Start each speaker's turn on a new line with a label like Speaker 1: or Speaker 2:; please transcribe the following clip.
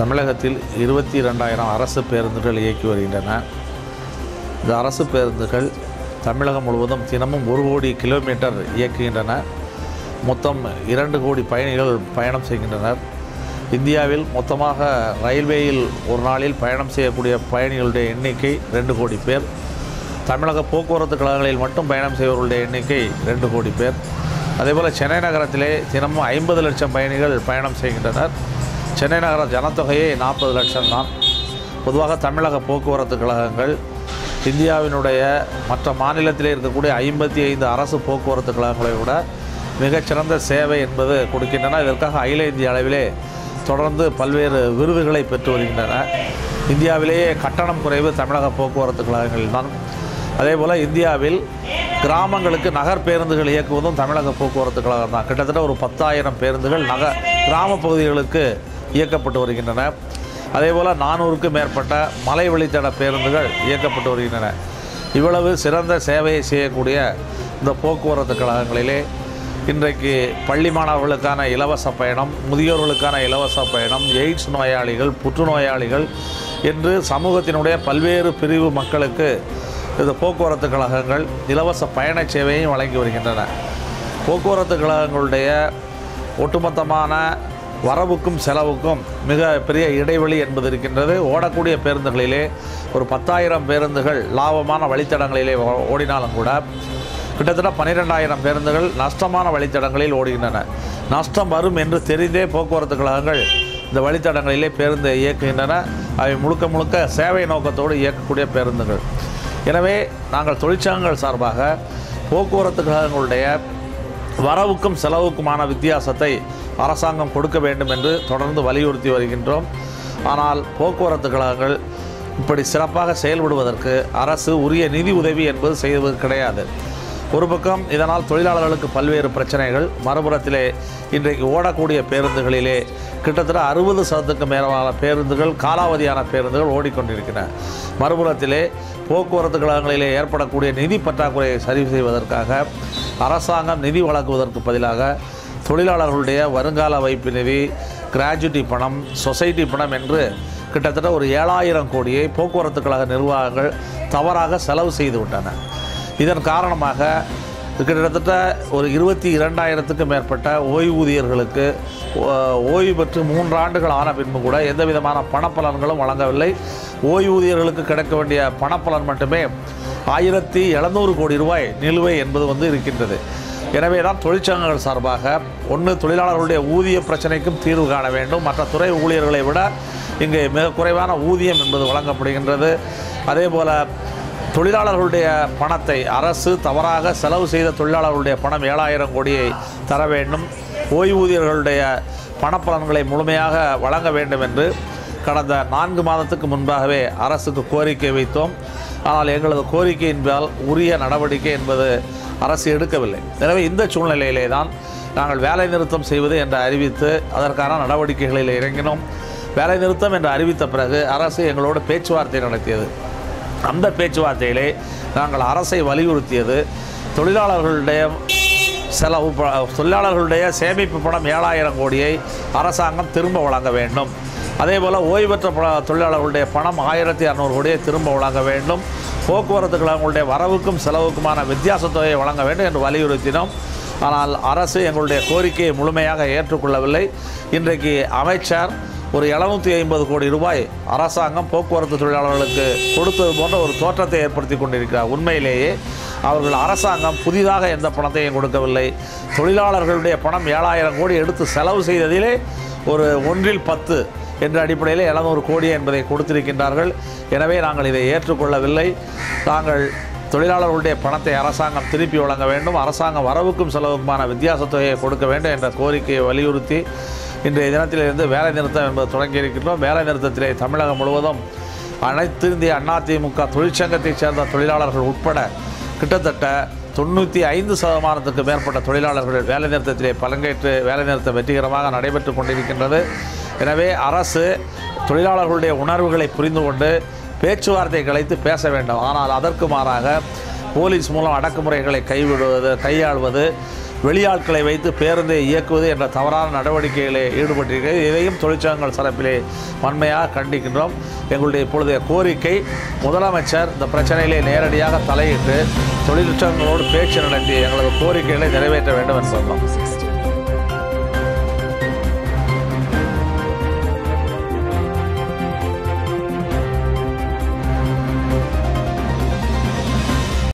Speaker 1: தமிழகத்தில் இருபத்தி ரெண்டாயிரம் அரசு பேருந்துகள் இயக்கி வருகின்றன இந்த அரசு பேருந்துகள் தமிழகம் முழுவதும் தினமும் ஒரு கோடி கிலோமீட்டர் இயக்குகின்றன மொத்தம் இரண்டு கோடி பயணிகள் பயணம் செய்கின்றனர் இந்தியாவில் மொத்தமாக ரயில்வேயில் ஒரு நாளில் பயணம் செய்யக்கூடிய பயணிகளுடைய எண்ணிக்கை ரெண்டு கோடி பேர் தமிழக போக்குவரத்து கழகங்களில் மட்டும் பயணம் செய்பவர்களுடைய எண்ணிக்கை ரெண்டு கோடி பேர் அதேபோல் சென்னை நகரத்திலே தினமும் ஐம்பது லட்சம் பயணிகள் பயணம் செய்கின்றனர் சென்னை நகர ஜனத்தொகையே நாற்பது லட்சம் தான் பொதுவாக தமிழக போக்குவரத்து கழகங்கள் இந்தியாவினுடைய மற்ற மாநிலத்திலே இருக்கக்கூடிய ஐம்பத்தி ஐந்து அரசு போக்குவரத்து கழகங்களை விட மிகச்சிறந்த சேவை என்பது கொடுக்கின்றன இதற்காக அகில இந்திய அளவிலே தொடர்ந்து பல்வேறு விருதுகளை பெற்று வருகின்றன இந்தியாவிலேயே கட்டணம் குறைவு தமிழக போக்குவரத்து கழகங்கள் தான் அதேபோல் இந்தியாவில் கிராமங்களுக்கு நகர் பேருந்துகள் இயக்குவதும் தமிழக போக்குவரத்து கழகம் தான் கிட்டத்தட்ட ஒரு பத்தாயிரம் பேருந்துகள் நகர் கிராம பகுதிகளுக்கு இயக்கப்பட்டு வருகின்றன அதேபோல் நானூறுக்கும் மேற்பட்ட மலை வழித்தட பேருந்துகள் இயக்கப்பட்டு வருகின்றன இவ்வளவு சிறந்த சேவையை செய்யக்கூடிய இந்த போக்குவரத்து கழகங்களிலே இன்றைக்கு பள்ளி மாணவர்களுக்கான இலவச பயணம் முதியோர்களுக்கான இலவச பயணம் எய்ட்ஸ் நோயாளிகள் புற்றுநோயாளிகள் என்று சமூகத்தினுடைய பல்வேறு பிரிவு மக்களுக்கு இந்த போக்குவரத்து கழகங்கள் இலவச பயண சேவையும் வழங்கி வருகின்றன போக்குவரத்து கழகங்களுடைய ஒட்டுமொத்தமான வரவுக்கும் செலவுக்கும் மிக பெரிய இடைவெளி என்பது இருக்கின்றது ஓடக்கூடிய பேருந்துகளிலே ஒரு பத்தாயிரம் பேருந்துகள் லாபமான வழித்தடங்களிலே ஓ- ஓடினாலும் கூட கிட்டத்தட்ட பன்னிரெண்டாயிரம் பேருந்துகள் நஷ்டமான வழித்தடங்களில் ஓடுகின்றன நஷ்டம் வரும் என்று தெரிந்தே போக்குவரத்து கழகங்கள் இந்த வழித்தடங்களிலே பேருந்தை இயக்குகின்றன அவை முழுக்க முழுக்க சேவை நோக்கத்தோடு இயக்கக்கூடிய பேருந்துகள் எனவே நாங்கள் தொழிற்சங்கங்கள் சார்பாக போக்குவரத்து கழகங்களுடைய வரவுக்கும் செலவுக்குமான வித்தியாசத்தை அரசாங்கம் கொடுக்க வேண்டும் என்று தொடர்ந்து வலியுறுத்தி வருகின்றோம் ஆனால் போக்குவரத்து கழகங்கள் இப்படி சிறப்பாக செயல்படுவதற்கு அரசு உரிய நிதி உதவி என்பது செய்வது கிடையாது ஒரு பக்கம் இதனால் தொழிலாளர்களுக்கு பல்வேறு பிரச்சனைகள் மறுபுறத்திலே இன்றைக்கு ஓடக்கூடிய பேருந்துகளிலே கிட்டத்தட்ட அறுபது சதத்துக்கு மேலான பேருந்துகள் காலாவதியான பேருந்துகள் ஓடிக்கொண்டிருக்கின்றன மறுபுறத்திலே போக்குவரத்து கழகங்களிலே ஏற்படக்கூடிய நிதி பற்றாக்குறையை சரி செய்வதற்காக அரசாங்கம் நிதி வழங்குவதற்கு பதிலாக தொழிலாளர்களுடைய வருங்கால வைப்பு நிதி கிராஜுவிட்டி பணம் சொசைட்டி பணம் என்று கிட்டத்தட்ட ஒரு ஏழாயிரம் கோடியை போக்குவரத்து கழக நிர்வாகங்கள் தவறாக செலவு செய்து விட்டன இதன் காரணமாக கிட்டத்தட்ட ஒரு இருபத்தி இரண்டாயிரத்துக்கும் மேற்பட்ட ஓய்வூதியர்களுக்கு ஓ- ஓய்வு பெற்று மூன்று ஆண்டுகள் ஆன பின்பு கூட எந்த விதமான பணப்பலன்களும் வழங்கவில்லை ஓய்வூதியர்களுக்கு கிடைக்க வேண்டிய பணப்பலன் மட்டுமே ஆயிரத்தி எழுநூறு கோடி ரூபாய் நிலுவை என்பது வந்து இருக்கின்றது எனவே தான் தொழிற்சங்கங்கள் சார்பாக ஒன்று தொழிலாளர்களுடைய ஊதிய பிரச்சனைக்கும் தீர்வு காண வேண்டும் மற்ற துறை ஊழியர்களை விட இங்கே மிக குறைவான ஊதியம் என்பது வழங்கப்படுகின்றது அதே போல் தொழிலாளர்களுடைய பணத்தை அரசு தவறாக செலவு செய்த தொழிலாளர்களுடைய பணம் ஏழாயிரம் கோடியை தர வேண்டும் ஓய்வூதியர்களுடைய பணப்பலன்களை முழுமையாக வழங்க வேண்டும் என்று கடந்த நான்கு மாதத்துக்கு முன்பாகவே அரசுக்கு கோரிக்கை வைத்தோம் ஆனால் எங்களது கோரிக்கையின்பால் உரிய நடவடிக்கை என்பது அரசு எடுக்கவில்லை எனவே இந்த சூழ்நிலையிலே தான் நாங்கள் வேலை நிறுத்தம் செய்வது என்று அறிவித்து அதற்கான நடவடிக்கைகளில் இறங்கினோம் வேலை நிறுத்தம் என்று அறிவித்த பிறகு அரசு எங்களோடு பேச்சுவார்த்தை நடத்தியது அந்த பேச்சுவார்த்தையிலே நாங்கள் அரசை வலியுறுத்தியது தொழிலாளர்களுடைய செலவு ப- தொழிலாளர்களுடைய சேமிப்பு பணம் ஏழாயிரம் கோடியை அரசாங்கம் திரும்ப வழங்க வேண்டும் அதேபோல் ஓய்வு பெற்ற ப- தொழிலாளர்களுடைய பணம் ஆயிரத்தி இரநூறு கோடியை திரும்ப வழங்க வேண்டும் போக்குவரத்து கழகங்களுடைய வரவுக்கும் செலவுக்குமான வித்தியாச தொகையை வழங்க வேண்டும் என்று வலியுறுத்தினோம் ஆனால் அரசு எங்களுடைய கோரிக்கையை முழுமையாக ஏற்றுக்கொள்ளவில்லை இன்றைக்கு அமைச்சர் ஒரு எழுநூற்றி ஐம்பது கோடி ரூபாய் அரசாங்கம் போக்குவரத்து தொழிலாளர்களுக்கு கொடுத்தது போன்ற ஒரு தோற்றத்தை ஏற்படுத்தி கொண்டிருக்கிறார் உண்மையிலேயே அவர்கள் அரசாங்கம் புதிதாக எந்த பணத்தையும் கொடுக்கவில்லை தொழிலாளர்களுடைய பணம் ஏழாயிரம் கோடி எடுத்து செலவு செய்ததிலே ஒரு ஒன்றில் பத்து என்ற அடிப்படையில் எழுநூறு கோடி என்பதை கொடுத்திருக்கின்றார்கள் எனவே நாங்கள் இதை ஏற்றுக்கொள்ளவில்லை நாங்கள் தொழிலாளர்களுடைய பணத்தை அரசாங்கம் திருப்பி வழங்க வேண்டும் அரசாங்கம் வரவுக்கும் செலவுக்குமான வித்தியாச தொகையை கொடுக்க வேண்டும் என்ற கோரிக்கையை வலியுறுத்தி இன்றைய தினத்திலிருந்து வேலை நிறுத்தம் என்பது தொடங்கி இருக்கின்றோம் வேலை நிறுத்தத்திலே தமிழகம் முழுவதும் அனைத்து இந்திய அதிமுக தொழிற்சங்கத்தைச் சேர்ந்த தொழிலாளர்கள் உட்பட கிட்டத்தட்ட தொண்ணூற்றி ஐந்து சதமானத்துக்கு மேற்பட்ட தொழிலாளர்கள் வேலைநிறுத்தத்திலே பங்கேற்று வேலைநிறுத்தம் வெற்றிகரமாக நடைபெற்று கொண்டிருக்கின்றது எனவே அரசு தொழிலாளர்களுடைய உணர்வுகளை புரிந்து கொண்டு பேச்சுவார்த்தை கலைத்து பேச வேண்டும் ஆனால் அதற்கு மாறாக போலீஸ் மூலம் அடக்குமுறைகளை கைவிடுவது கையாள்வது வெளியாட்களை வைத்து பேருந்தை இயக்குவது என்ற தவறான நடவடிக்கைகளை ஈடுபட்டிருக்கிறது இதையும் தொழிற்சங்கங்கள் தரப்பிலே வன்மையாக கண்டிக்கின்றோம் எங்களுடைய இப்பொழுதைய கோரிக்கை முதலமைச்சர் இந்த பிரச்சனையிலே நேரடியாக தலையிட்டு தொழிற்சங்கங்களோடு பேச்சு நடத்தி எங்களது கோரிக்கைகளை நிறைவேற்ற வேண்டும் என்பதுதான்